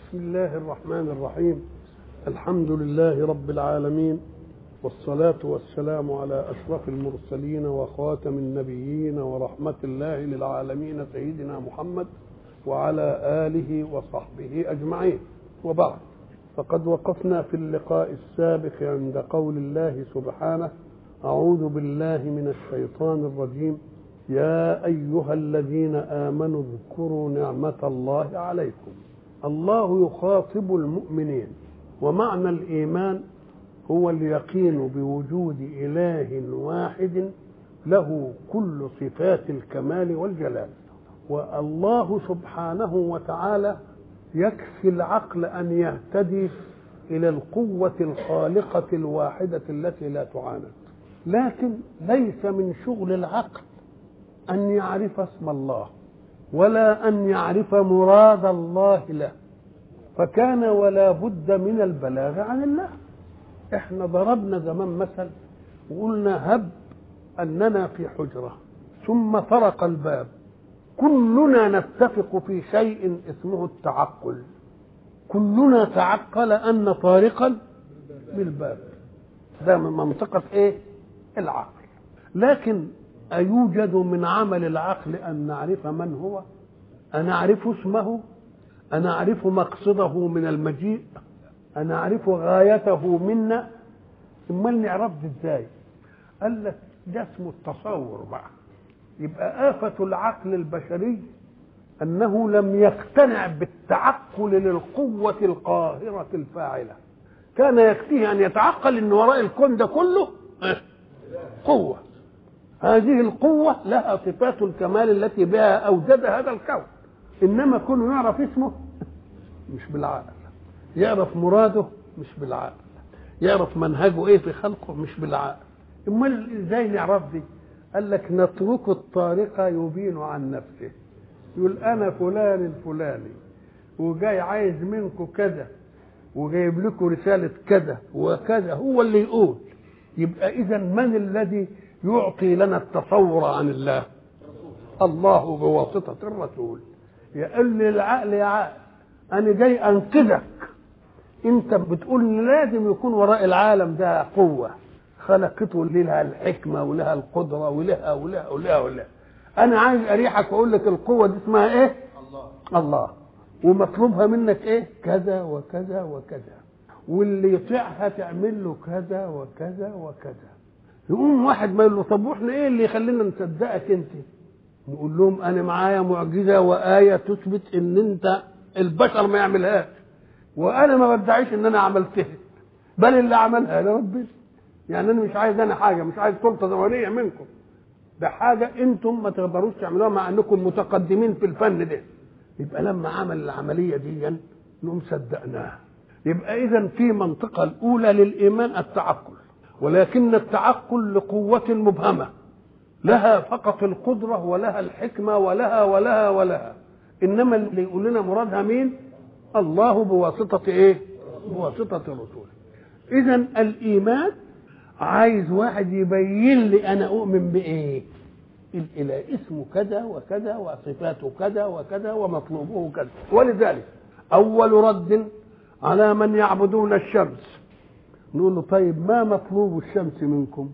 بسم الله الرحمن الرحيم الحمد لله رب العالمين والصلاة والسلام على أشرف المرسلين وخاتم النبيين ورحمة الله للعالمين سيدنا محمد وعلى آله وصحبه أجمعين وبعد فقد وقفنا في اللقاء السابق عند قول الله سبحانه أعوذ بالله من الشيطان الرجيم يا أيها الذين آمنوا اذكروا نعمة الله عليكم الله يخاطب المؤمنين ومعنى الإيمان هو اليقين بوجود إله واحد له كل صفات الكمال والجلال والله سبحانه وتعالى يكفي العقل أن يهتدي إلى القوة الخالقة الواحدة التي لا تعاند لكن ليس من شغل العقل أن يعرف اسم الله ولا أن يعرف مراد الله له فكان ولا بد من البلاغ عن الله احنا ضربنا زمان مثل وقلنا هب أننا في حجرة ثم طرق الباب كلنا نتفق في شيء اسمه التعقل كلنا تعقل أن طارقا بالباب ده من منطقة ايه العقل لكن أيوجد من عمل العقل أن نعرف من هو أن نعرف اسمه أن نعرف مقصده من المجيء أن نعرف غايته منا امال نعرف دي ازاي قال لك ده اسمه التصور بقى يبقى آفة العقل البشري أنه لم يقتنع بالتعقل للقوة القاهرة الفاعلة كان يكفيه أن يتعقل أن وراء الكون ده كله قوة هذه القوة لها صفات الكمال التي بها أوجد هذا الكون إنما كونه يعرف اسمه مش بالعقل يعرف مراده مش بالعقل يعرف منهجه ايه في خلقه مش بالعقل امال ازاي نعرف دي قال لك نترك الطارق يبين عن نفسه يقول انا فلان الفلاني وجاي عايز منكم كذا وجايب لكم رسالة كذا وكذا هو اللي يقول يبقى إذا من الذي يعطي لنا التصور عن الله الله بواسطة الرسول يقول لي العقل يا عقل أنا جاي أنقذك أنت بتقول إن لازم يكون وراء العالم ده قوة خلقته لها الحكمة ولها القدرة ولها ولها ولها ولها أنا عايز أريحك وأقول لك القوة دي اسمها إيه؟ الله الله ومطلوبها منك إيه؟ كذا وكذا وكذا واللي يطيعها تعمل له كذا وكذا وكذا يقوم واحد ما يقول له طب واحنا ايه اللي يخلينا نصدقك انت نقول لهم انا معايا معجزه وايه تثبت ان انت البشر ما يعملهاش وانا ما بدعيش ان انا عملتها بل اللي عملها انا ربنا يعني انا مش عايز انا حاجه مش عايز سلطه زمنيه منكم ده حاجه انتم ما تقدروش تعملوها مع انكم متقدمين في الفن ده يبقى لما عمل العمليه دي نقوم صدقناها يبقى اذا في منطقه الاولى للايمان التعقل ولكن التعقل لقوة مبهمة لها فقط القدرة ولها الحكمة ولها ولها ولها إنما اللي يقول لنا مرادها مين؟ الله بواسطة إيه؟ بواسطة الرسول إذا الإيمان عايز واحد يبين لي أنا أؤمن بإيه؟ الإله اسمه كذا وكذا وصفاته كذا وكذا ومطلوبه كذا ولذلك أول رد على من يعبدون الشمس نقول له طيب ما مطلوب الشمس منكم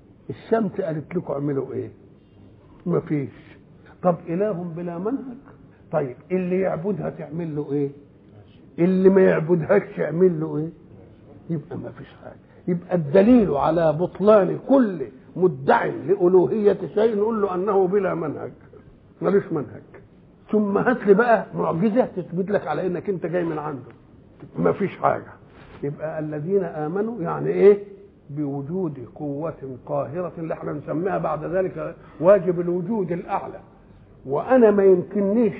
الشمس قالت لكم اعملوا ايه ما فيش طب اله بلا منهج طيب اللي يعبدها تعمل له ايه اللي ما يعبدهاش يعمل له ايه يبقى ما فيش حاجه يبقى الدليل على بطلان كل مدعي لألوهية شيء نقول له أنه بلا منهج ملوش منهج ثم هات لي بقى معجزة تثبت لك على إنك أنت جاي من عنده ما فيش حاجة يبقى الذين امنوا يعني ايه بوجود قوة قاهرة اللي احنا نسميها بعد ذلك واجب الوجود الأعلى وأنا ما يمكننيش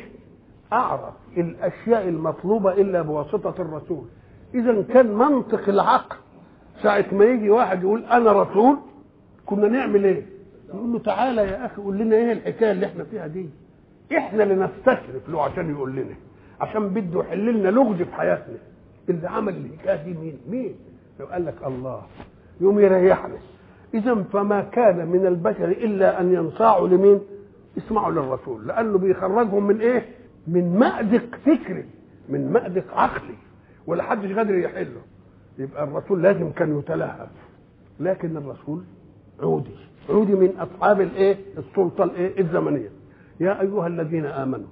أعرف الأشياء المطلوبة إلا بواسطة الرسول إذا كان منطق العقل ساعة ما يجي واحد يقول أنا رسول كنا نعمل إيه؟ نقول له تعالى يا أخي قول لنا إيه الحكاية اللي إحنا فيها دي؟ إحنا اللي نستشرف له عشان يقول لنا عشان بده يحل لنا لغز في حياتنا اللي عمل الحكايه دي مين؟ مين؟ لو قال لك الله يوم يريحنا اذا فما كان من البشر الا ان ينصاعوا لمين؟ يسمعوا للرسول لانه بيخرجهم من ايه؟ من مأزق فكري من مأزق عقلي ولا حدش قادر يحله يبقى الرسول لازم كان يتلهف لكن الرسول عودي عودي من اصحاب الايه السلطه الايه الزمنيه يا ايها الذين امنوا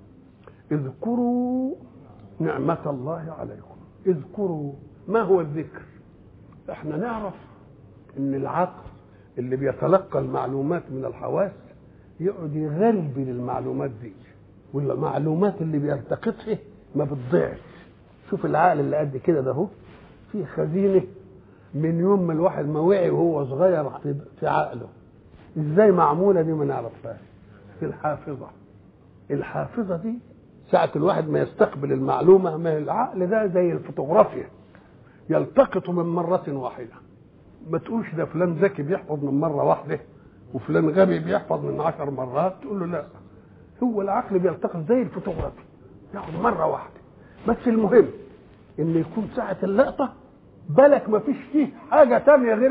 اذكروا نعمه الله عليكم اذكروا ما هو الذكر احنا نعرف ان العقل اللي بيتلقى المعلومات من الحواس يقعد يغلب للمعلومات دي والمعلومات اللي بيلتقطها ما بتضيعش شوف العقل اللي قد كده ده اهو في خزينه من يوم ما الواحد ما وعي وهو صغير في في عقله ازاي معموله دي ما نعرفهاش في الحافظه الحافظه دي ساعة الواحد ما يستقبل المعلومة ما العقل ده زي الفوتوغرافيا يلتقط من مرة واحدة ما تقولش ده فلان ذكي بيحفظ من مرة واحدة وفلان غبي بيحفظ من عشر مرات تقول له لا هو العقل بيلتقط زي الفوتوغرافيا ياخد مرة واحدة بس المهم ان يكون ساعة اللقطة بالك ما فيش فيه حاجة تانية غير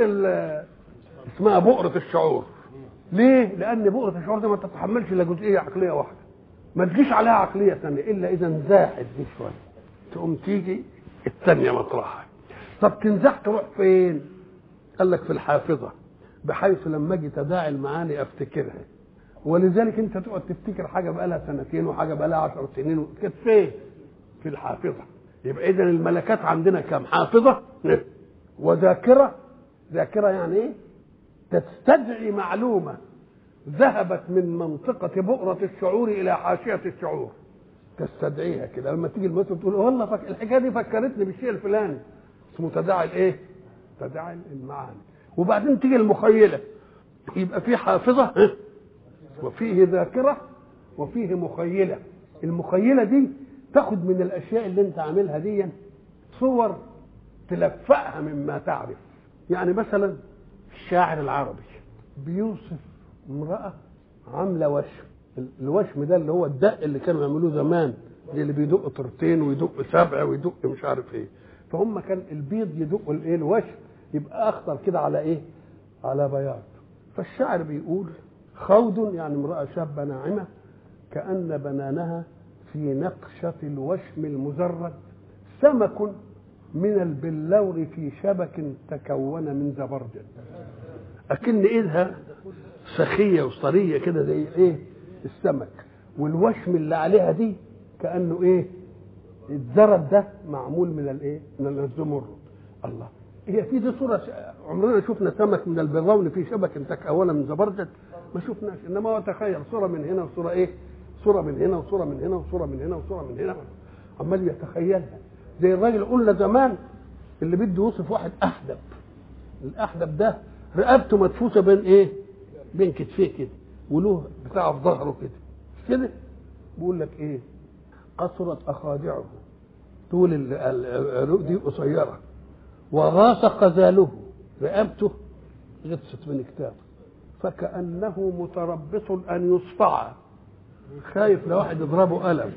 اسمها بؤرة الشعور ليه؟ لأن بؤرة الشعور دي ما تتحملش إلا جزئية عقلية واحدة ما تجيش عليها عقلية ثانية إلا إذا انزاحت دي شوية تقوم تيجي الثانية مطرحها طب تنزح تروح فين؟ قال لك في الحافظة بحيث لما أجي تداعي المعاني أفتكرها ولذلك أنت تقعد تفتكر حاجة بقى لها سنتين وحاجة بقى لها 10 سنين كانت فين؟ في الحافظة يبقى إذا الملكات عندنا كم؟ حافظة وذاكرة ذاكرة يعني إيه؟ تستدعي معلومة ذهبت من منطقة بؤرة الشعور إلى حاشية الشعور تستدعيها كده لما تيجي المثل تقول والله فك... الحكاية دي فكرتني بالشيء الفلاني اسمه تداعي الإيه؟ تداعي المعاني وبعدين تيجي المخيلة يبقى في حافظة وفيه ذاكرة وفيه مخيلة المخيلة دي تاخد من الأشياء اللي أنت عاملها دي صور تلفقها مما تعرف يعني مثلا الشاعر العربي بيوصف امرأة عاملة وشم الوشم ده اللي هو الدق اللي كانوا يعملوه زمان اللي بيدق طرتين ويدق سبع ويدق مش عارف ايه فهم كان البيض يدق الايه الوشم يبقى اخضر كده على ايه على بياض فالشاعر بيقول خوض يعني امرأة شابة ناعمة كأن بنانها في نقشة الوشم المزرد سمك من البلور في شبك تكون من زبرجد أكن إيدها سخية وصرية كده زي إيه السمك والوشم اللي عليها دي كأنه إيه الزرد ده معمول من الإيه من الزمرد الله هي في دي صورة عمرنا شفنا سمك من البرون في شبك تكون من زبرجد ما شفناش انما هو تخيل صورة من هنا وصورة ايه صورة من هنا وصورة من هنا وصورة من هنا وصورة من هنا عمال يتخيلها زي الراجل قلنا زمان اللي بده يوصف واحد احدب الاحدب ده رقبته مدفوسه بين ايه بين كتفيه كده وله بتاع في ظهره كده كده بيقول لك ايه قصرت اخادعه طول العروق دي قصيره وغاص قذاله رقبته غطست من كتابه فكانه متربص ان يصفع خايف لو واحد يضربه قلم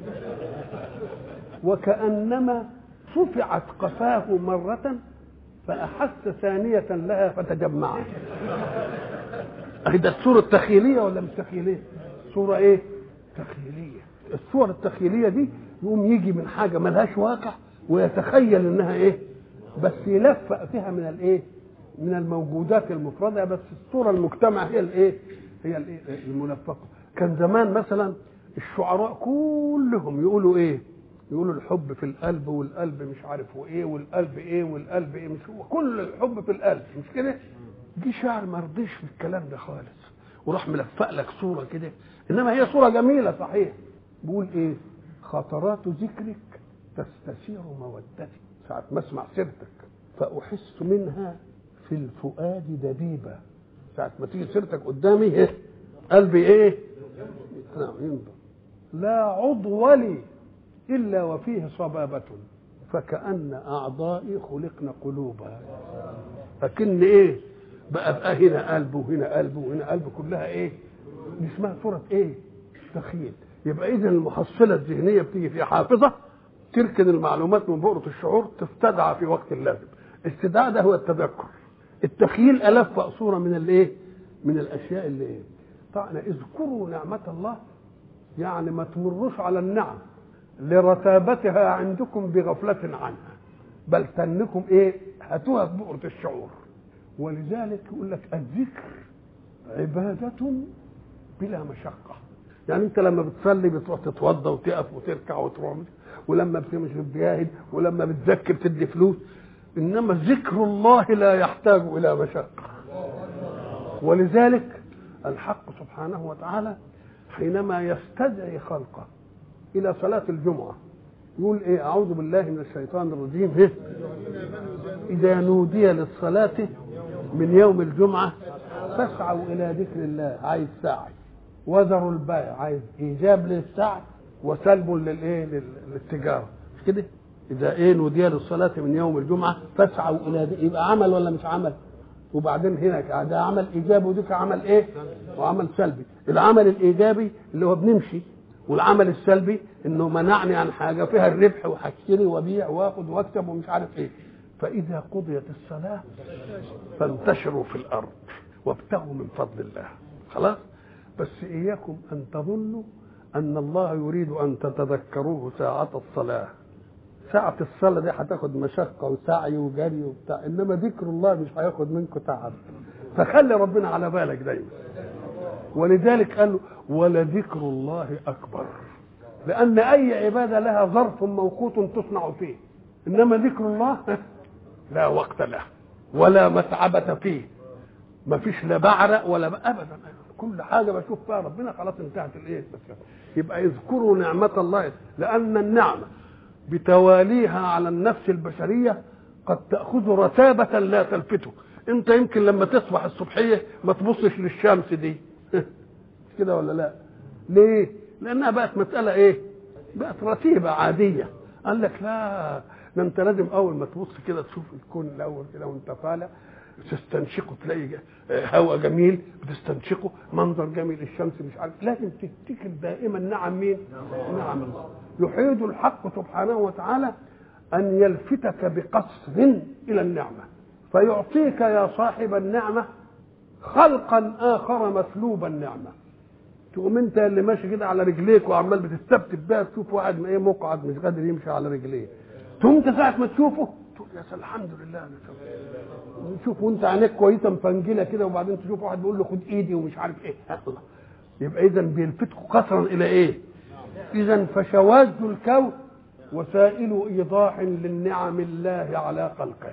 وكانما صفعت قفاه مرة فأحس ثانية لها فتجمعت أهي ده الصورة التخيلية ولا مش تخيلية؟ صورة إيه؟ تخيلية الصور التخيلية دي يقوم يجي من حاجة ملهاش واقع ويتخيل إنها إيه؟ بس يلفق فيها من الإيه؟ من الموجودات المفردة بس الصورة المجتمع هي الإيه؟ هي الإيه؟ الملفقة كان زمان مثلا الشعراء كلهم يقولوا إيه؟ يقولوا الحب في القلب والقلب مش عارف وايه والقلب ايه والقلب ايه مش هو كل الحب في القلب مش كده دي شعر ما رضيش في الكلام ده خالص وراح ملفق لك صوره كده انما هي صوره جميله صحيح بيقول ايه خطرات ذكرك تستثير مودتي ساعة ما اسمع سيرتك فأحس منها في الفؤاد دبيبة ساعة ما تيجي سيرتك قدامي إيه؟ قلبي ايه؟ ينظر لا عضو لي إلا وفيه صبابة فكأن أعضائي خلقن قلوبا فكن إيه بقى بقى هنا قلب وهنا قلب وهنا قلب كلها إيه دي اسمها صورة إيه تخيل يبقى إذا المحصلة الذهنية بتيجي في حافظة تركن المعلومات من بؤرة الشعور تستدعى في وقت اللازم استدعاء ده هو التذكر التخيل ألف صورة من الإيه من الأشياء اللي إيه طبعا اذكروا نعمة الله يعني ما تمروش على النعم لرتابتها عندكم بغفلة عنها بل تنكم ايه هاتوها بؤرة الشعور ولذلك يقول لك الذكر عبادة بلا مشقة يعني انت لما بتصلي بتروح تتوضى وتقف وتركع وتروح ولما بتمشي بتجاهد ولما بتذكر تدي فلوس انما ذكر الله لا يحتاج الى مشقة ولذلك الحق سبحانه وتعالى حينما يستدعي خلقه الى صلاة الجمعة يقول ايه اعوذ بالله من الشيطان الرجيم إيه؟ اذا نودي للصلاة من يوم الجمعة فاسعوا الى ذكر الله عايز سعي وذروا البيع عايز ايجاب للسعي وسلب للايه للتجاره مش كده اذا ايه نودي للصلاه من يوم الجمعه فاسعوا الى دي يبقى عمل ولا مش عمل وبعدين هنا ده عمل ايجابي وديك عمل ايه وعمل سلبي العمل الايجابي اللي هو بنمشي والعمل السلبي انه منعني عن حاجه فيها الربح وهشتري وابيع واخد واكسب ومش عارف ايه فاذا قضيت الصلاه فانتشروا في الارض وابتغوا من فضل الله خلاص بس إياكم أن تظنوا أن الله يريد أن تتذكروه ساعة الصلاة ساعة الصلاة دي هتاخد مشقة وسعي وجري وبتاع إنما ذكر الله مش هياخد منكم تعب فخلي ربنا على بالك دايما ولذلك قال له ولذكر الله أكبر لأن أي عبادة لها ظرف موقوت تصنع فيه إنما ذكر الله لا وقت له ولا متعبة فيه ما فيش لا بعرق ولا ابدا كل حاجه بشوف فيها ربنا خلاص انتهت الايه بس يبقى اذكروا نعمه الله لان النعمه بتواليها على النفس البشريه قد تاخذ رتابه لا تلفته انت يمكن لما تصبح الصبحيه ما تبصش للشمس دي كده ولا لا ليه لانها بقت مساله ايه بقت رتيبه عاديه قال لك لا ده انت لازم اول ما تبص كده تشوف الكون الاول كده وانت طالع تستنشقه تلاقي هواء جميل بتستنشقه منظر جميل الشمس مش عارف لازم تفتكر دائما نعم مين؟ نعم الله يحيد الحق سبحانه وتعالى ان يلفتك بقصر الى النعمه فيعطيك يا صاحب النعمه خلقا اخر مسلوب النعمه تقوم انت اللي ماشي كده على رجليك وعمال بتستبتب بها تشوف واحد ايه مقعد مش قادر يمشي على رجليه تقوم انت ساعه ما تشوفه تقول يا سلام الحمد لله انا شوف وانت عينيك كويسه مفنجله كده وبعدين تشوف واحد بيقول له خد ايدي ومش عارف ايه الله يبقى اذا بيلفتكوا قصرا الى ايه؟ اذا فشواذ الكون وسائل ايضاح للنعم الله على خلقه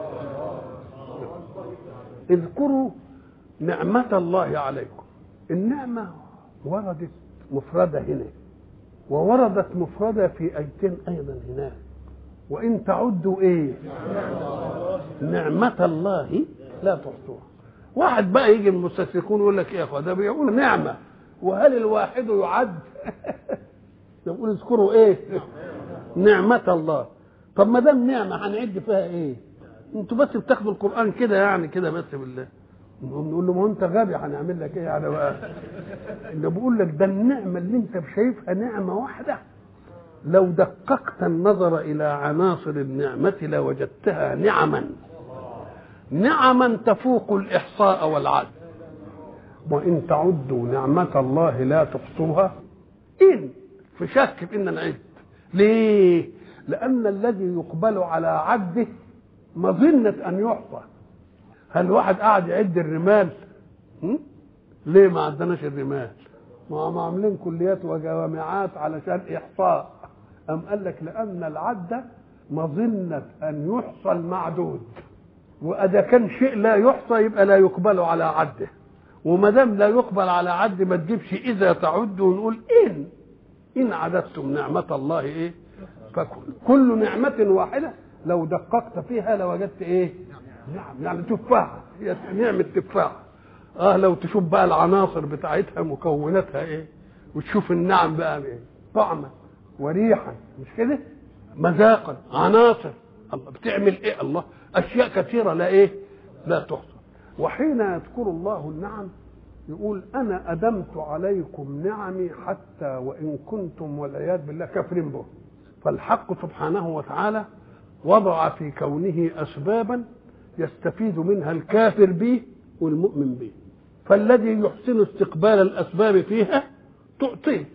اذكروا نعمة الله عليكم النعمة وردت مفردة هنا ووردت مفردة في آيتين أيضا هناك وإن تعدوا إيه نعمة الله لا تحصوها واحد بقى يجي المستشرقون يقول لك ايه يا اخوة ده بيقول نعمة وهل الواحد يعد يقول اذكروا ايه نعمة الله طب ما دام نعمة هنعد فيها ايه انتوا بس بتاخدوا القرآن كده يعني كده بس بالله نقول له ما انت غبي هنعمل لك ايه يعني بقى اللي بقول لك ده النعمة اللي انت شايفها نعمة واحدة لو دققت النظر الى عناصر النعمة لوجدتها نعما نعما تفوق الاحصاء والعد وان تعدوا نعمة الله لا تحصوها ان في شك في ان نعد ليه لان الذي يقبل على عده مظنة ان يحصى هل واحد قاعد يعد الرمال م? ليه ما عندناش الرمال ما هم عاملين كليات وجامعات علشان احصاء ام قال لك لان العد مظنة ان يحصى المعدود واذا كان شيء لا يحصى يبقى لا يقبل على عده وما دام لا يقبل على عد ما تجيبش اذا تعد ونقول ان ان عددتم نعمة الله ايه فكل كل نعمة واحدة لو دققت فيها لوجدت ايه نعم يعني تفاحة هي نعمة تفاحة اه لو تشوف بقى العناصر بتاعتها مكوناتها ايه وتشوف النعم بقى ايه طعما وريحا مش كده مذاقا عناصر الله بتعمل ايه الله اشياء كثيرة لا ايه لا تحصى وحين يذكر الله النعم يقول انا ادمت عليكم نعمي حتى وان كنتم والعياذ بالله كافرين به فالحق سبحانه وتعالى وضع في كونه اسبابا يستفيد منها الكافر به والمؤمن به فالذي يحسن استقبال الاسباب فيها تعطيه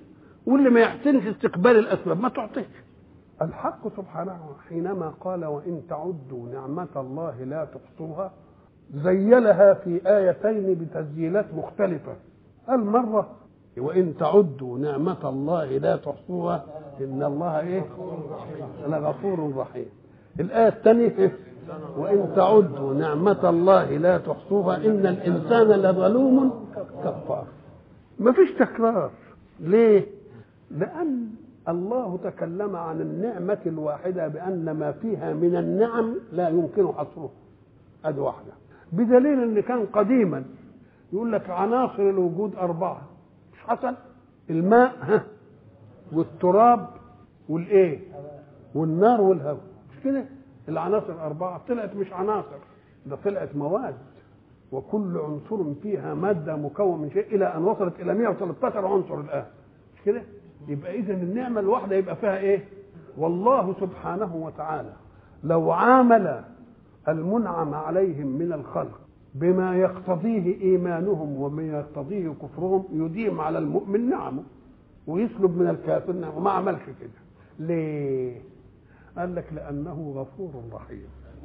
واللي ما يحسنش استقبال الاسباب ما تعطيش الحق سبحانه حينما قال وان تعدوا نعمه الله لا تحصوها زيلها في ايتين بتسجيلات مختلفه قال مره وان تعدوا نعمه الله لا تحصوها ان الله ايه لغفور رحيم الايه الثانيه وان تعدوا نعمه الله لا تحصوها ان الانسان لظلوم كفار ما فيش تكرار ليه لان الله تكلم عن النعمة الواحدة بأن ما فيها من النعم لا يمكن حصرها أدي واحدة بدليل أن كان قديما يقول لك عناصر الوجود أربعة مش حصل الماء ها والتراب والإيه والنار والهواء مش كده العناصر أربعة طلعت مش عناصر ده طلعت مواد وكل عنصر فيها مادة مكون من شيء إلى أن وصلت إلى 113 عنصر الآن مش كده يبقى إذا النعمة الواحدة يبقى فيها إيه والله سبحانه وتعالى لو عامل المنعم عليهم من الخلق بما يقتضيه إيمانهم وما يقتضيه كفرهم يديم على المؤمن نعمه ويسلب من الكافر نعمه وما عملش كده ليه قال لك لأنه غفور رحيم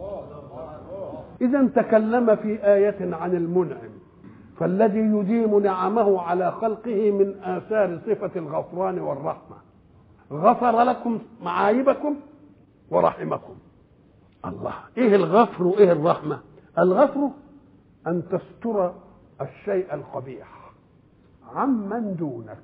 إذا تكلم في آية عن المنعم فالذي يديم نعمه على خلقه من آثار صفة الغفران والرحمة غفر لكم معايبكم ورحمكم الله ايه الغفر وايه الرحمة الغفر ان تستر الشيء القبيح عمن دونك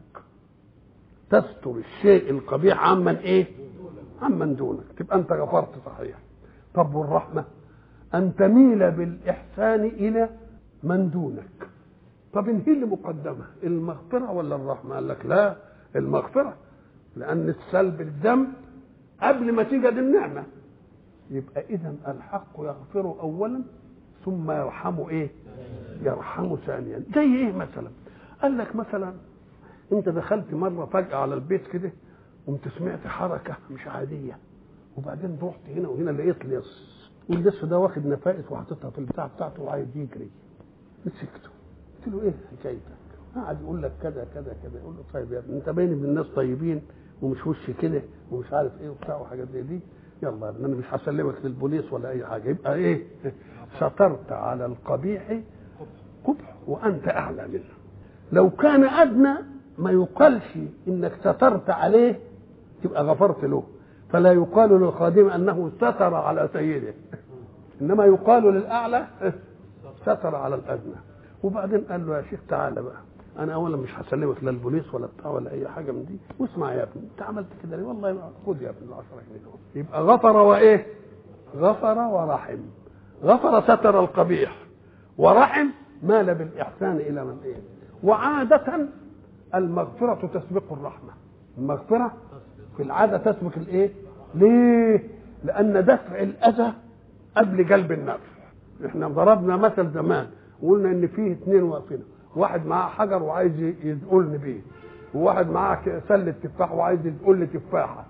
تستر الشيء القبيح عمن ايه عمن دونك تبقى انت غفرت صحيح طب والرحمة ان تميل بالاحسان الى من دونك طب ان هي اللي مقدمه المغفره ولا الرحمه قال لك لا المغفره لان السلب الذنب قبل ما تيجد النعمه يبقى اذا الحق يغفر اولا ثم يرحمه ايه يرحمه ثانيا زي ايه مثلا قال لك مثلا انت دخلت مره فجاه على البيت كده قمت سمعت حركه مش عاديه وبعدين رحت هنا وهنا لقيت لص واللص ده واخد نفائس وحاططها في البتاع بتاعته وعايز يجري مسكته قلت له ايه حكايتك؟ قعد يقول لك كذا كذا كذا يقول له طيب يا ابني انت باين ابن الناس طيبين ومش وش كده ومش عارف ايه وبتاع وحاجات زي دي يلا يا ابني انا مش هسلمك للبوليس ولا اي حاجه يبقى ايه؟ سترت على القبيح قبح وانت اعلى منه لو كان ادنى ما يقالش انك سترت عليه تبقى غفرت له فلا يقال للخادم انه ستر على سيده انما يقال للاعلى ستر على الادنى وبعدين قال له يا شيخ تعالى بقى انا اولا مش هسلمك لا البوليس ولا بتاع ولا اي حاجه من دي واسمع يا ابني انت عملت كده ليه والله ما خد يا ابني ال 10 جنيه يبقى غفر وايه غفر ورحم غفر ستر القبيح ورحم مال بالاحسان الى من ايه وعاده المغفره تسبق الرحمه المغفره في العاده تسبق الايه ليه لان دفع الاذى قبل جلب النفع احنا ضربنا مثل زمان وقلنا ان فيه اثنين واقفين واحد معاه حجر وعايز يزقلني بيه وواحد معاه سله تفاح وعايز يزقل لي تفاحه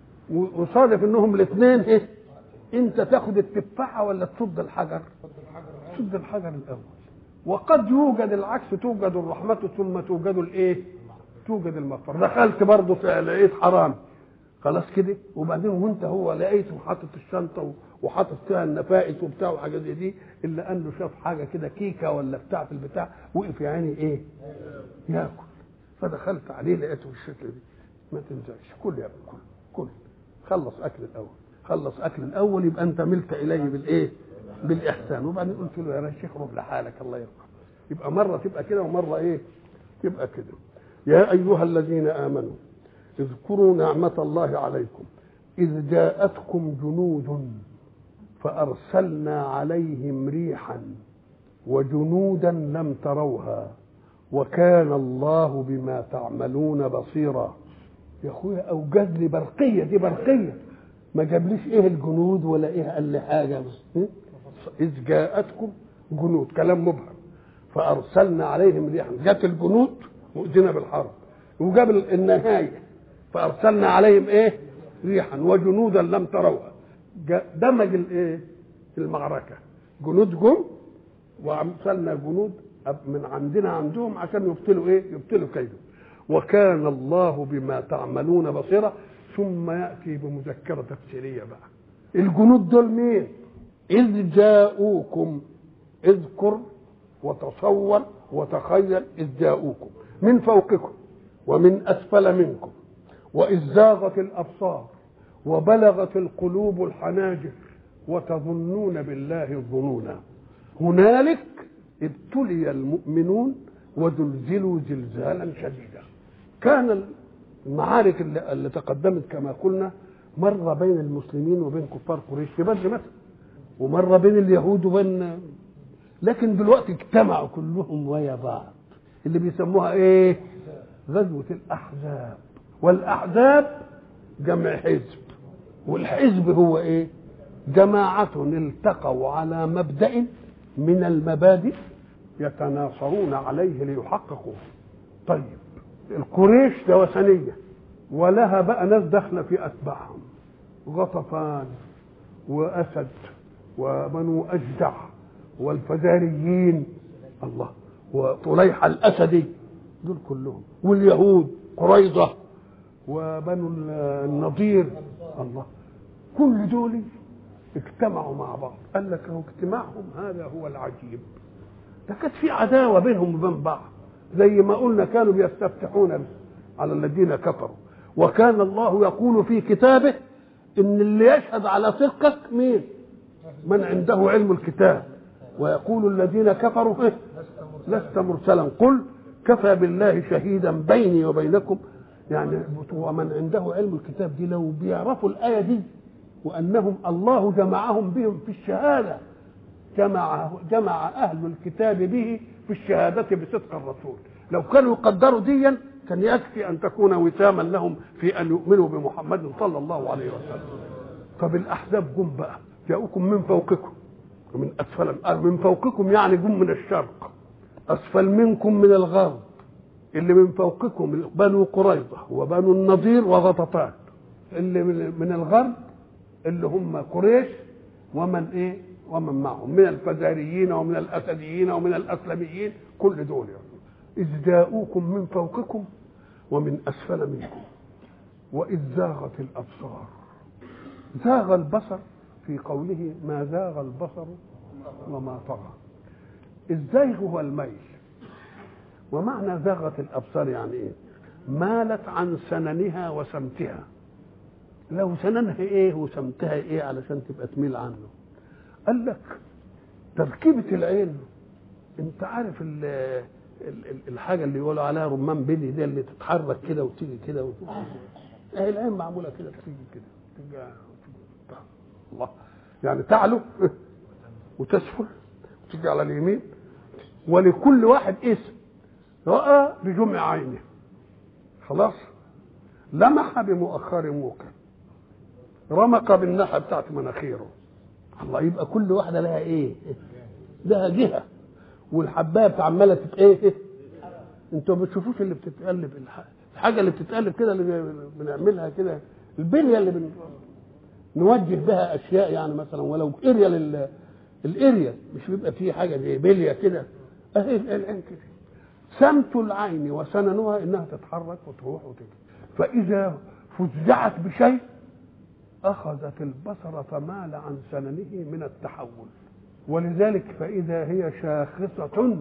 وصادف انهم الاثنين ايه انت تاخد التفاحه ولا تصد الحجر تصد الحجر الاول وقد يوجد العكس توجد الرحمه ثم توجد الايه توجد المغفره دخلت برضه في لقيت حرام خلاص كده وبعدين وانت هو لقيته حاطط الشنطه وحاطط فيها النفائس وبتاع وحاجات زي دي الا انه شاف حاجه كده كيكه ولا بتاع في البتاع وقف يا عيني ايه؟ ياكل فدخلت عليه لقيته بالشكل دي ما تنزعش كل يا ابني كل كل خلص اكل الاول خلص اكل الاول يبقى انت ملت اليه بالايه؟ بالاحسان وبعدين قلت له يا شيخ روح لحالك الله يرحمه يبقى مره تبقى كده ومره ايه؟ تبقى كده يا ايها الذين امنوا اذكروا نعمه الله عليكم اذ جاءتكم جنود فارسلنا عليهم ريحا وجنودا لم تروها وكان الله بما تعملون بصيرا يا اخويا اوجد لي برقيه دي برقيه ما جابليش ايه الجنود ولا ايه قال لي حاجه بس اذ جاءتكم جنود كلام مبهم فارسلنا عليهم ريحا جت الجنود مؤذنه بالحرب وجاب النهايه فارسلنا عليهم ايه ريحا وجنودا لم تروها دمج الايه المعركه جنود جم وارسلنا جنود من عندنا عندهم عشان يبطلوا ايه يبطلوا كيده وكان الله بما تعملون بصيرا ثم ياتي بمذكره تفسيريه بقى الجنود دول مين اذ جاءوكم اذكر وتصور وتخيل اذ جاءوكم من فوقكم ومن اسفل منكم واذ زاغت الابصار وبلغت القلوب الحناجر وتظنون بالله الظنونا هنالك ابتلي المؤمنون وزلزلوا زلزالا شديدا كان المعارك اللي, اللي تقدمت كما قلنا مرة بين المسلمين وبين كفار قريش في بدر مثلا ومرة بين اليهود وبين لكن دلوقتي اجتمعوا كلهم ويا بعض اللي بيسموها ايه غزوة الأحزاب والأحزاب جمع حزب والحزب هو ايه جماعة التقوا على مبدأ من المبادئ يتناصرون عليه ليحققوه طيب القريش ده وثنية ولها بقى ناس داخلة في أتباعهم غطفان وأسد وبنو أجدع والفزاريين الله وطليحة الأسدي دول كلهم واليهود قريظة وبنو النضير الله كل دول اجتمعوا مع بعض قال لك هو اجتماعهم هذا هو العجيب ده كانت في عداوة بينهم وبين بعض زي ما قلنا كانوا بيستفتحون على الذين كفروا وكان الله يقول في كتابه ان اللي يشهد على صدقك مين من عنده علم الكتاب ويقول الذين كفروا إيه؟ لست مرسلا قل كفى بالله شهيدا بيني وبينكم يعني ومن عنده علم الكتاب دي لو بيعرفوا الآية دي وأنهم الله جمعهم بهم في الشهادة جمع جمع أهل الكتاب به في الشهادة بصدق الرسول لو كانوا يقدروا ديا كان يكفي أن تكون وساما لهم في أن يؤمنوا بمحمد صلى الله عليه وسلم فبالأحزاب جم بقى جاءوكم من فوقكم ومن أسفل من فوقكم يعني جم من الشرق أسفل منكم من الغرب اللي من فوقكم بنو قريظة وبنو النضير وغطفان اللي من الغرب اللي هم قريش ومن ايه ومن معهم من الفزاريين ومن الاسديين ومن الاسلميين كل دول يعني. اذ جاءوكم من فوقكم ومن اسفل منكم واذ زاغت الابصار زاغ البصر في قوله ما زاغ البصر وما طغى الزيغ هو الميل ومعنى زاغت الابصار يعني ايه مالت عن سننها وسمتها لو سننها ايه وسمتها ايه علشان تبقى تميل عنه قال لك تركيبة العين انت عارف ال ال الحاجة اللي يقولوا عليها رمان بني دي اللي تتحرك كده وتيجي كده وتيجي اهي العين معمولة كده تيجي كده تيجي الله يعني تعلو وتسفل وتيجي على اليمين ولكل واحد اسم رأى بجمع عينه خلاص لمح بمؤخر موكل رمق بالناحيه بتاعت مناخيره الله يبقى كل واحده لها ايه لها جهه والحبايه عماله تت ايه انتوا ما بتشوفوش اللي بتتقلب الحاجه اللي بتتقلب كده اللي بنعملها كده البليه اللي بن... نوجه بها اشياء يعني مثلا ولو اريا لل الاريا مش بيبقى فيه حاجه زي بليه كده اهي العين كده سمت العين وسننها انها تتحرك وتروح وتيجي فاذا فزعت بشيء أخذت البصر فمال عن سننه من التحول ولذلك فإذا هي شاخصة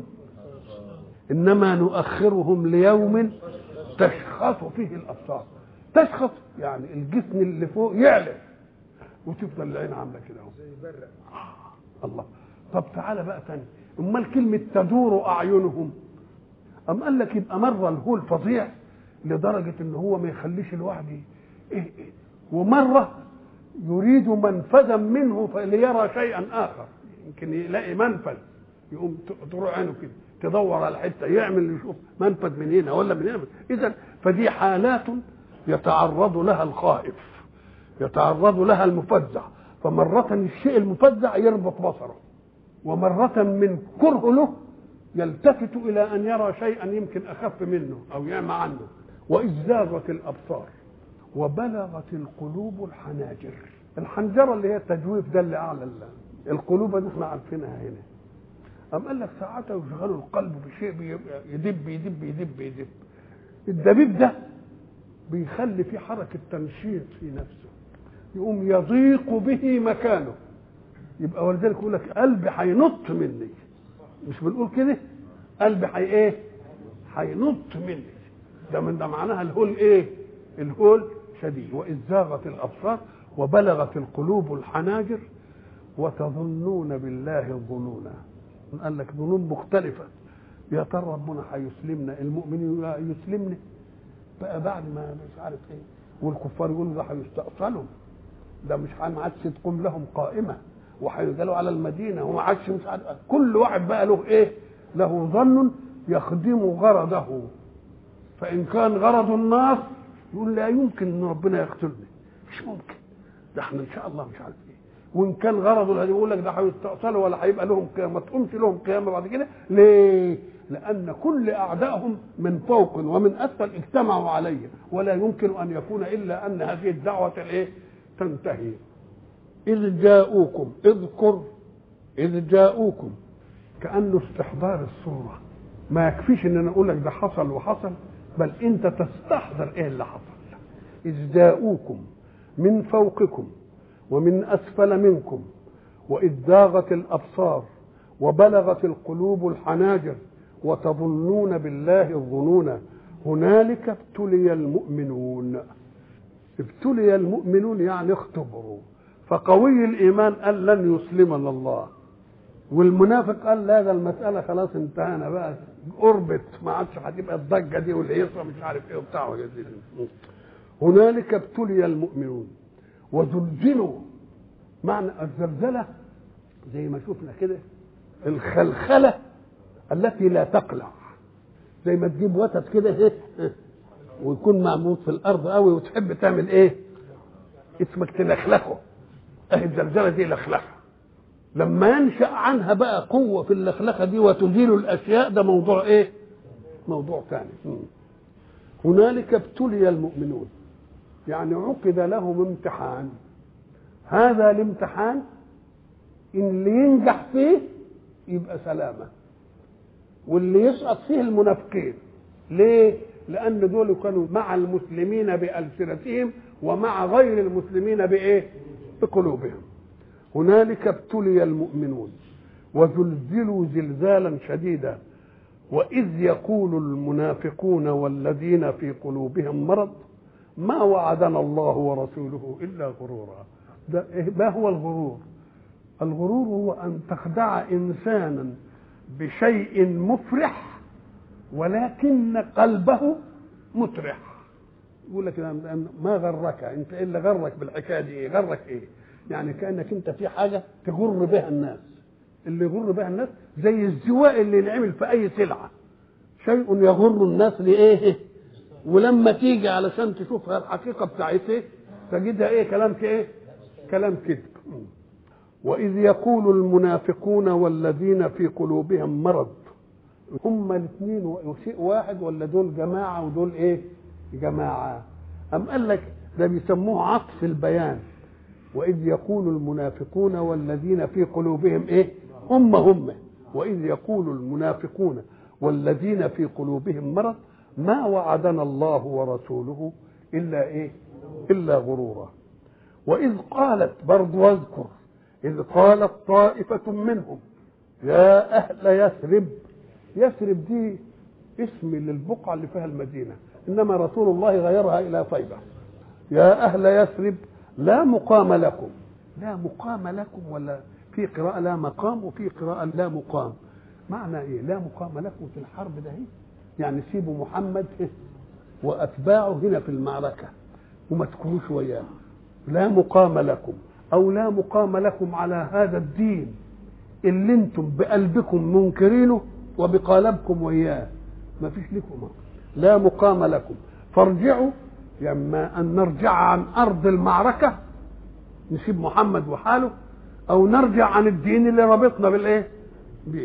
إنما نؤخرهم ليوم تشخص فيه الأبصار تشخص يعني الجسم اللي فوق يعلى وتفضل العين عاملة كده اهو الله طب تعالى بقى تاني امال كلمة تدور أعينهم أم قال لك يبقى مرة الهول فظيع لدرجة إن هو ما يخليش الواحد إيه إيه ومرة يريد منفذا منه فليرى شيئا اخر يمكن يلاقي منفذ يقوم تروح عينه كده تدور على حته يعمل يشوف منفذ من هنا ولا من هنا اذا فدي حالات يتعرض لها الخائف يتعرض لها المفزع فمرة الشيء المفزع يربط بصره ومرة من كره له يلتفت إلى أن يرى شيئا يمكن أخف منه أو يعمى عنه وإذ زاغت الأبصار وبلغت القلوب الحناجر الحنجره اللي هي التجويف ده اللي اعلى الله القلوب دي احنا عارفينها هنا أم قال لك ساعتها يشغلوا القلب بشيء يدب يدب يدب يدب الدبيب ده بيخلي في حركة تنشيط في نفسه يقوم يضيق به مكانه يبقى ولذلك يقول لك قلبي هينط مني مش بنقول كده قلبي حي ايه هينط مني ده من ده معناها الهول ايه الهول شديد واذ زاغت الابصار وبلغت القلوب الحناجر وتظنون بالله الظنونا قال لك ظنون مختلفه يا ترى ربنا هيسلمنا المؤمنين يقولوا يسلمنا بقى بعد ما مش عارف ايه والكفار يقولوا ده هيستأصلوا ده مش ما عادش تقوم لهم قائمه وهينزلوا على المدينه وما عادش مش عارف كل واحد بقى له ايه؟ له ظن يخدم غرضه فان كان غرض الناس يقول لا يمكن ان ربنا يقتلني مش ممكن ده احنا ان شاء الله مش عارف ايه وان كان غرضه الذي يقول لك ده هيستأصلوا ولا هيبقى لهم قيامه ما تقومش لهم قيامه بعد كده ليه؟ لأن كل أعدائهم من فوق ومن أسفل اجتمعوا عليه ولا يمكن أن يكون إلا أن هذه الدعوة الإيه؟ تنتهي إذ جاءوكم اذكر إذ جاءوكم كأنه استحضار الصورة ما يكفيش إن أنا أقول لك ده حصل وحصل بل أنت تستحضر إيه اللي حصل إذ جاءوكم من فوقكم ومن أسفل منكم وإذ زاغت الأبصار وبلغت القلوب الحناجر وتظنون بالله الظنون هنالك ابتلي المؤمنون ابتلي المؤمنون يعني اختبروا فقوي الايمان قال لن يسلمنا الله والمنافق قال لا ده المساله خلاص انتهينا بقى قربت ما عادش هتبقى الضجه دي والهيصه مش عارف ايه وبتاع هنالك ابتلي المؤمنون وزلزلوا معنى الزلزله زي ما شفنا كده الخلخله التي لا تقلع زي ما تجيب وتد كده ايه ويكون معمود في الارض قوي وتحب تعمل ايه اسمك تلخلخه اهي الزلزله دي لخلخه لما ينشا عنها بقى قوه في اللخلخه دي وتزيل الاشياء ده موضوع ايه موضوع ثاني هنالك ابتلي المؤمنون يعني عقد لهم امتحان هذا الامتحان ان اللي ينجح فيه يبقى سلامه واللي يسقط فيه المنافقين ليه لان دول كانوا مع المسلمين بالسنتهم ومع غير المسلمين بايه بقلوبهم هنالك ابتلي المؤمنون وزلزلوا زلزالا شديدا واذ يقول المنافقون والذين في قلوبهم مرض ما وعدنا الله ورسوله الا غرورا ده ما هو الغرور الغرور هو ان تخدع انسانا بشيء مفرح ولكن قلبه مترح يقول لك ما غرك انت ايه اللي غرك بالحكايه دي ايه غرك ايه يعني كانك انت في حاجه تغر بها الناس اللي يغر بها الناس زي الزواء اللي ينعمل في اي سلعه شيء يغر الناس لايه ولما تيجي علشان تشوفها الحقيقه بتاعتها تجدها ايه كلام ايه كلام كذب واذ يقول المنافقون والذين في قلوبهم مرض هما الاثنين شيء واحد ولا دول جماعه ودول ايه جماعه ام قال لك ده بيسموه عطف البيان واذ يقول المنافقون والذين في قلوبهم ايه هم هم واذ يقول المنافقون والذين في قلوبهم مرض ما وعدنا الله ورسوله الا ايه الا غرورا واذ قالت برضو واذكر إذ قالت طائفة منهم يا أهل يثرب يثرب دي اسم للبقعة اللي فيها المدينة إنما رسول الله غيرها إلى طيبة يا أهل يثرب لا مقام لكم لا مقام لكم ولا في قراءة لا مقام وفي قراءة لا مقام معنى إيه لا مقام لكم في الحرب ده إيه؟ يعني سيبوا محمد وأتباعه هنا في المعركة وما تكونوش وياه لا مقام لكم او لا مقام لكم على هذا الدين اللي انتم بقلبكم منكرينه وبقالبكم وياه ما فيش لكم لا مقام لكم فارجعوا اما ان نرجع عن ارض المعركه نسيب محمد وحاله او نرجع عن الدين اللي ربطنا بالايه بيه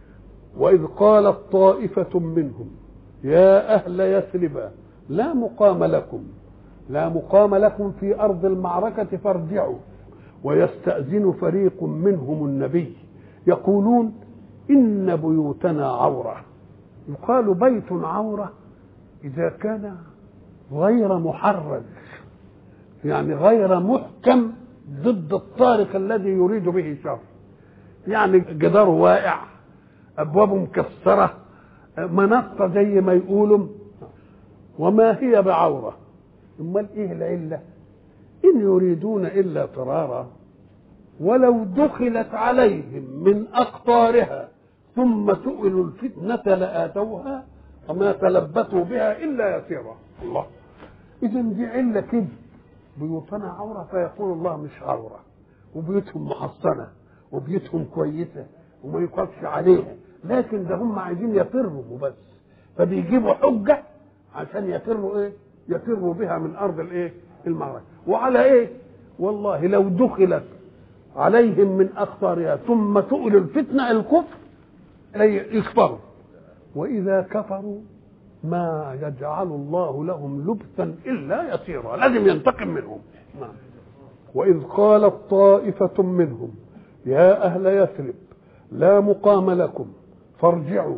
واذ قالت طائفه منهم يا اهل يثرب لا مقام لكم لا مقام لكم في ارض المعركه فارجعوا ويستأذن فريق منهم النبي يقولون إن بيوتنا عورة يقال بيت عورة إذا كان غير محرج يعني غير محكم ضد الطارق الذي يريد به شر يعني جدار واقع أبوابه مكسرة منصة زي ما يقولوا وما هي بعورة امال ايه العلة ان يريدون الا فرارا ولو دخلت عليهم من اقطارها ثم سئلوا الفتنة لآتوها وما تلبثوا بها إلا يسيرا الله إذا دي علة كده بيوتنا عورة فيقول الله مش عورة وبيوتهم محصنة وبيوتهم كويسة وما يقفش عليها لكن ده هم عايزين يفروا وبس فبيجيبوا حجة عشان يفروا ايه يفروا بها من ارض الايه المعركة وعلى ايه والله لو دخلت عليهم من اقطارها ثم سئلوا الفتنة الكفر يكفروا واذا كفروا ما يجعل الله لهم لبثا الا يسيرا لازم ينتقم منهم نعم واذ قالت طائفه منهم يا اهل يثرب لا مقام لكم فارجعوا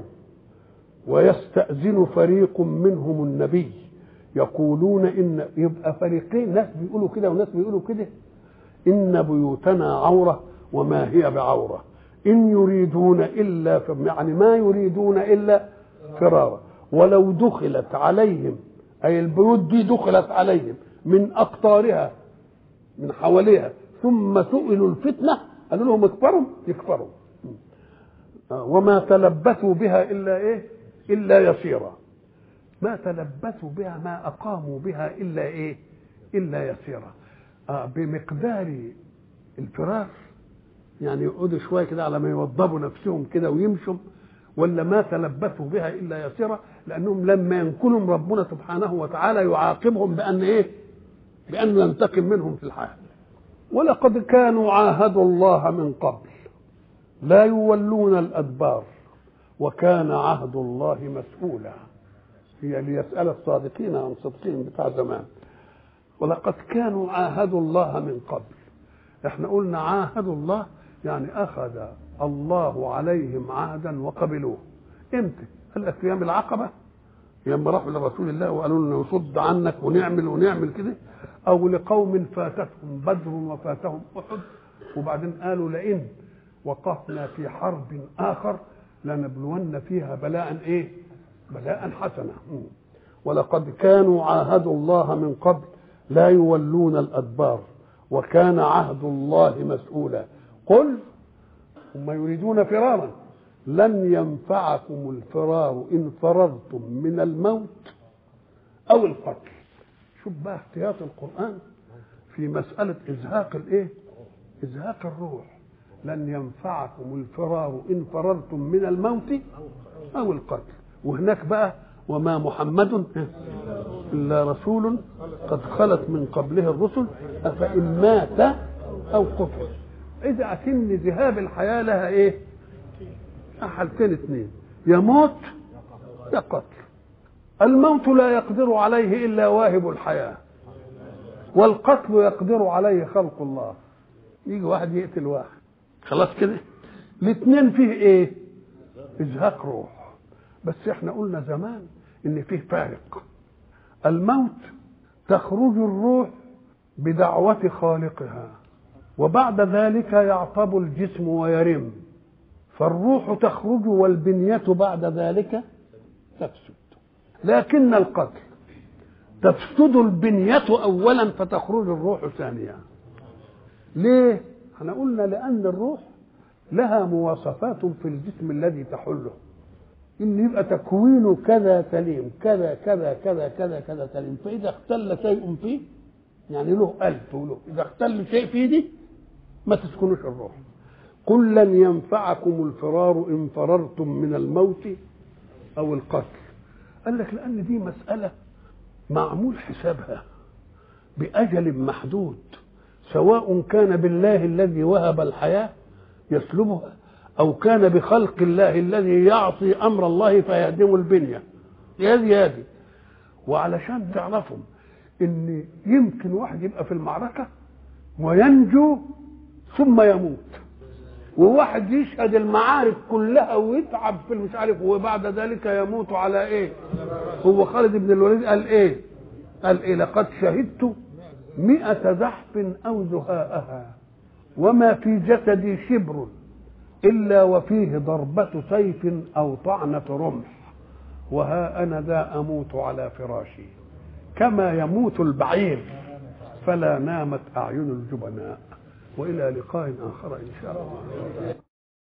ويستأذن فريق منهم النبي يقولون إن يبقى فريقين ناس بيقولوا كده وناس بيقولوا كده إن بيوتنا عورة وما هي بعورة إن يريدون إلا يعني ما يريدون إلا فرارا ولو دخلت عليهم أي البيوت دي دخلت عليهم من أقطارها من حواليها ثم سئلوا الفتنة قالوا لهم اكفروا يكفروا وما تلبثوا بها إلا إيه إلا يسيرا ما تلبثوا بها ما أقاموا بها إلا إيه إلا يسيرا آه بمقدار الفرار يعني يقعدوا شوية كده على ما يوضبوا نفسهم كده ويمشوا ولا ما تلبثوا بها إلا يسيرا لأنهم لما ينكلهم ربنا سبحانه وتعالى يعاقبهم بأن إيه بأنه ينتقم منهم في الحال ولقد كانوا عاهدوا الله من قبل لا يولون الأدبار وكان عهد الله مسؤولا هي ليسأل الصادقين عن صدقهم بتاع زمان ولقد كانوا عاهدوا الله من قبل احنا قلنا عاهدوا الله يعني أخذ الله عليهم عهدا وقبلوه امتى؟ قال لك في ايام العقبه لما راحوا لرسول الله وقالوا له نصد عنك ونعمل ونعمل كده او لقوم فاتتهم بدر وفاتهم احد وبعدين قالوا لئن وقفنا في حرب اخر لنبلون فيها بلاء ايه؟ بلاء حسنا ولقد كانوا عاهدوا الله من قبل لا يولون الادبار وكان عهد الله مسؤولا قل هم يريدون فرارا لن ينفعكم الفرار ان فررتم من الموت او القتل شوف بقى احتياط القران في مساله ازهاق الايه ازهاق الروح لن ينفعكم الفرار ان فررتم من الموت او القتل وهناك بقى وما محمد الا رسول قد خلت من قبله الرسل افان مات او قتل اذا اكن ذهاب الحياه لها ايه حالتين اثنين يا موت يا قتل الموت لا يقدر عليه الا واهب الحياه والقتل يقدر عليه خلق الله يجي واحد يقتل واحد خلاص كده الاثنين فيه ايه ازهاق روح بس احنا قلنا زمان ان فيه فارق الموت تخرج الروح بدعوة خالقها وبعد ذلك يعطب الجسم ويرم فالروح تخرج والبنية بعد ذلك تفسد لكن القتل تفسد البنية أولا فتخرج الروح ثانيا ليه؟ احنا قلنا لأن الروح لها مواصفات في الجسم الذي تحله إن يبقى تكوينه كذا سليم كذا كذا كذا كذا كذا سليم فإذا اختل شيء فيه يعني له ألف وله إذا اختل شيء فيه دي ما تسكنوش الروح قل لن ينفعكم الفرار إن فررتم من الموت أو القتل قال لك لأن دي مسألة معمول حسابها بأجل محدود سواء كان بالله الذي وهب الحياة يسلبها أو كان بخلق الله الذي يعصي أمر الله فيهدم البنية هذه هذه وعلشان تعرفوا إن يمكن واحد يبقى في المعركة وينجو ثم يموت وواحد يشهد المعارك كلها ويتعب في مش عارف وبعد ذلك يموت على ايه؟ هو خالد بن الوليد قال ايه قال ايه لقد شهدت مئة زحف او زهاءها وما في جسدي شبر الا وفيه ضربة سيف او طعنة رمح وها انا ذا اموت على فراشي كما يموت البعير فلا نامت اعين الجبناء والى لقاء اخر ان شاء الله